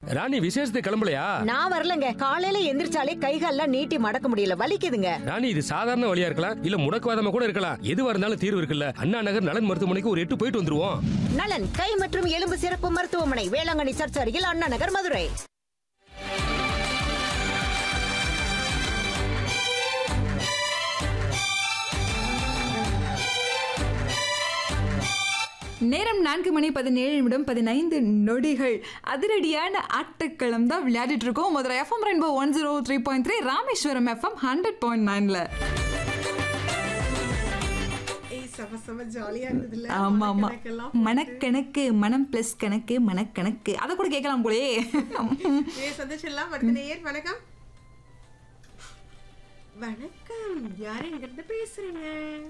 ராணி விசேஷத்துக்கு கிளம்பலையா நான் வரலங்க காலையில எந்திரிச்சாலே கைகால்லாம் நீட்டி மடக்க முடியல வலிக்குதுங்க ராணி இது சாதாரண வழியா இருக்கலாம் இல்ல முடக்குவாதமா கூட இருக்கலாம் எதுவா இருந்தாலும் தீர்வு இருக்குல்ல அண்ணா நகர் நலன் மருத்துவமனைக்கு ஒரு எட்டு போயிட்டு வந்துருவோம் நலன் கை மற்றும் எலும்பு சிறப்பு மருத்துவமனை வேளாங்கண்ணி சர்ச் அருகில் அண்ணா நகர் மதுரை நேரம் நான்கு மணி பதினேழு நிமிடம் பதினைந்து நொடிகள் அதிரடியான ஆட்டக்களம் தான் விளையாடிட்டு இருக்கோம் முதல்ல FM rainbow one zero three point three Rameswaram FM hundred point நைன்ல ஏய் செம செம ஜாலியா இருந்ததுல ஆமா ஆமா மனக்கணக்கெல்லாம் மனக்கணக்கு மனம் பிளஸ் கணக்கு மனக்கணக்கு அதை கூட கேட்கலாம் போலே ஏ சந்தோஷம்லாம் அடுத்த நேயர் வணக்கம் வணக்கம் யாரு எங்க இருந்து பேசுறீங்க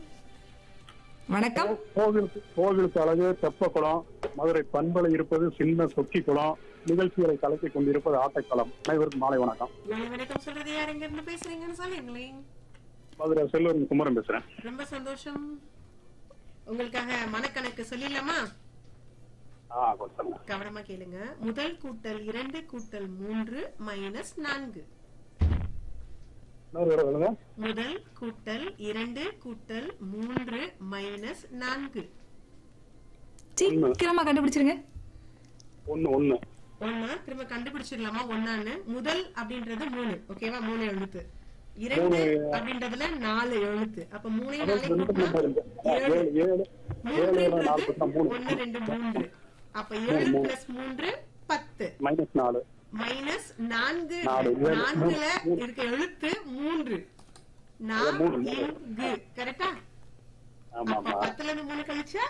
வணக்கம் கோவில் கோவிலுக்கு அழகு தெப்பக்குளம் மதுரை பண்பலை இருப்பது சின்ன சொக்கி குளம் நிகழ்ச்சிகளை கலக்கி கொண்டிருப்பது ஆட்டக்களம் அனைவருக்கும் மாலை வணக்கம் மாலை வணக்கம் சொல்றது யார் எங்க இருந்து பேசுறீங்கன்னு சொல்லுங்களேன் மதுரை செல்வன் குமரன் பேசுறேன் ரொம்ப சந்தோஷம் உங்களுக்காக மனக்கணக்கு சொல்லிடலாமா ஆ கொஞ்சம் கவனமா கேளுங்க முதல் கூட்டல் இரண்டு கூட்டல் மூன்று மைனஸ் நான்கு இன்னொரு தடவை சொல்லுங்க முதல் கூட்டல் இரண்டு கூட்டல் மூன்று மைனஸ் நான்கு சீக்கிரமா கண்டுபிடிச்சிருங்க ஒண்ணு ஒண்ணு ஒன்னா திரும்ப கண்டுபிடிச்சிடலாமா ஒன்னான்னு முதல் அப்படின்றது மூணு ஓகேவா மூணு எழுத்து இரண்டு அப்படின்றதுல நாலு எழுத்து அப்ப மூணையும் நாளையும் ரெண்டு கூட்டினா நம்பர் இருக்கு. ஏழு ஏழு ஏழு ஏழு ஏழு நாலு பத்தா மூன்றுன்றது மூணு ஒன்னு ரெண்டு மூன்று அப்ப ஏழு பிளஸ் மூன்று பத்து மைனஸ் நாலு மைனஸ் நான்கு நாலு, ஏழு, நான்குல மூணு. இருக்க எழுத்து மூன்று நான் மூணு, மூணு. இங்கு கரெக்டா ஆமா அப்ப ஆமா பத்துல இருந்து மூணு கழிச்சா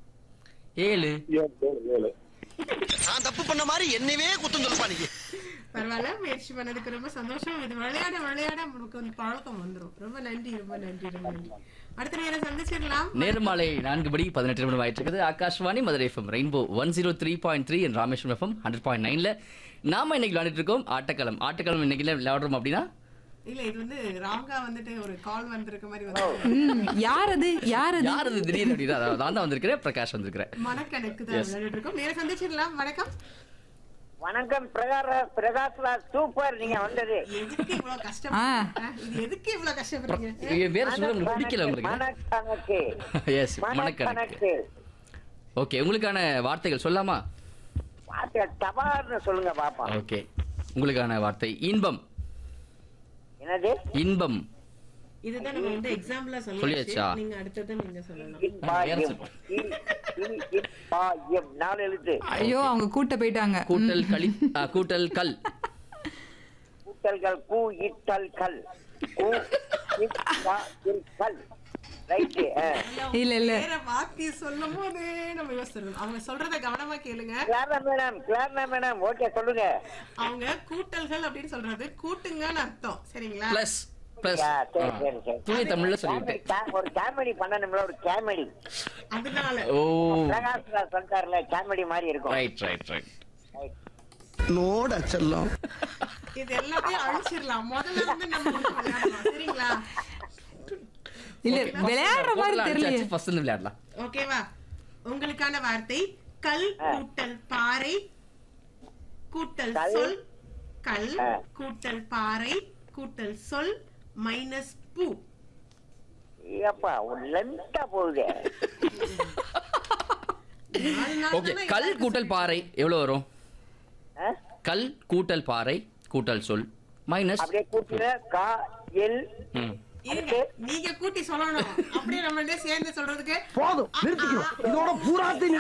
ஏழு ஏழு ஏழு ஏழு நான் தப்பு பண்ண மாதிரி என்னவே குத்தம் சொல்லுப்பா நீங்க பரவாயில்ல முயற்சி பண்ணதுக்கு ரொம்ப சந்தோஷம் இது விளையாட விளையாட நமக்கு வந்து பழக்கம் வந்துரும் ரொம்ப நன்றி ரொம்ப நன்றி ரொம்ப நன்றி அடுத்த நேரம் சந்திச்சிடலாம் நேர்மாலை நான்கு படி பதினெட்டு நிமிடம் ஆயிட்டு இருக்குது Akashvani Madurai FM rainbow one zero three point three என் ராமேஸ்வரம் எஃப்எம் ஹண்ட்ரட் பாயிண்ட் நைன்ல நாம இன்னைக்கு விளையாடிட்டு இருக்கோம் ஆட்டக்களம் ஆட்டக்களம் இன்னைக்கு விளையாடுறோம் அப்படின்னா இல்ல இது வந்து ராங்கா வந்துட்டு ஒரு கால் வந்திருக்க மாதிரி வந்து ம், யார் அது யார் அது யார் அது திடீர்னு அப்படின்னா அதாவது நான் தான் வந்திருக்கிறேன் பிரகாஷ் வந்திருக்கிறேன் மனக்கணக்கு தான் விளையாடிட்டு இருக்கோம் நேரம் சந்திச்சிடலாம் வணக்கம் வணக்கம் பிரகார பிரகாஷ் ராஜ் சூப்பர் நீங்க வந்தது எதுக்கு இவ்வளவு ஆ. கஷ்டப்படுறீங்க இது எதுக்கு இவ்வளவு கஷ்டப்படுறீங்க இங்க வேற சொல்ல உங்களுக்கு பிடிக்கல உங்களுக்கு மனக்கணக்கு எஸ் மனக்கணக்கு மனக்கணக்கு ஓகே உங்களுக்கான வார்த்தைகள் சொல்லாமா வார்த்தை தபார்னு சொல்லுங்க பாப்பா ஓகே உங்களுக்கான வார்த்தை இன்பம் என்னது இன்பம் இதுதான் நம்ம வந்து எக்ஸாம்பிளா சொல்லியாச்சா? சொல்லியாச்சு நீங்க அடுத்தது நீங்க சொல்லலாம் இப்பாயம் இ- இ- இப்பாயம் நாலு எழுத்து ஐயோ அவங்க கூட்ட போயிட்டாங்க கூட்டல் களி ஆ, கூட்டல் கல் கூட்டல்கள் கூ இட்டல் கல் கூ இட்டா இல் கல் ரைட்டு இல்ல இல்ல வேற வார்த்தையை சொல்லும் போது நம்ம யோசிச்சிருக்கோம் அவங்க சொல்றத கவனமா கேளுங்க Clara madam Clara madam okay சொல்லுங்க அவங்க கூட்டல்கள் அப்படின்னு சொல்றது கூட்டுங்கன்னு அர்த்தம் சரிங்களா பிளஸ் பிளஸ் யா, சரி சரி சரி தூய தமிழ்ல சொல்லிவிட்டேன் கா- ஒரு காமெடி பண்ணணும்ல ஒரு காமெடி அதனால ஓ பிரகாஷ் ராஜ் சொல்லிட்டாருல காமெடி மாதிரி இருக்கும் ரைட் ரைட் ரைட் நோட செல்லம் இது எல்லாத்தையும் அழிச்சிடலாம் முதல்ல இருந்து நம்ம வந்து விளையாடலாம் சரிங்களா இல்ல விளையாடுற மாதிரி தெரியல ஃபர்ஸ்ட் இருந்து விளையாடலாம் ஓகேவா உங்களுக்கான வார்த்தை கல் கூட்டல் பாறை கூட்டல் கல். சொல் கல் ஆ. கூட்டல் பாறை கூட்டல் சொல் மைனஸ் பூ ஏப்பா லென்த்தா போகுது நாலு நாள் ஓகே தானே கல் கூட்டல் பாறை எவ்வளவு வரும் ஆ? கல் கூட்டல் பாறை கூட்டல் சொல் மைனஸ் அப்படியே கூட்டின கா எல் ம் இருங்க, நீங்க கூட்டி சொல்லணும் அப்படியே நம்ம ரெண்டு சேர்ந்து சொல்றதுக்கு போதும் நிறுத்திக்கிறோம் இதோட பூராத்தையும்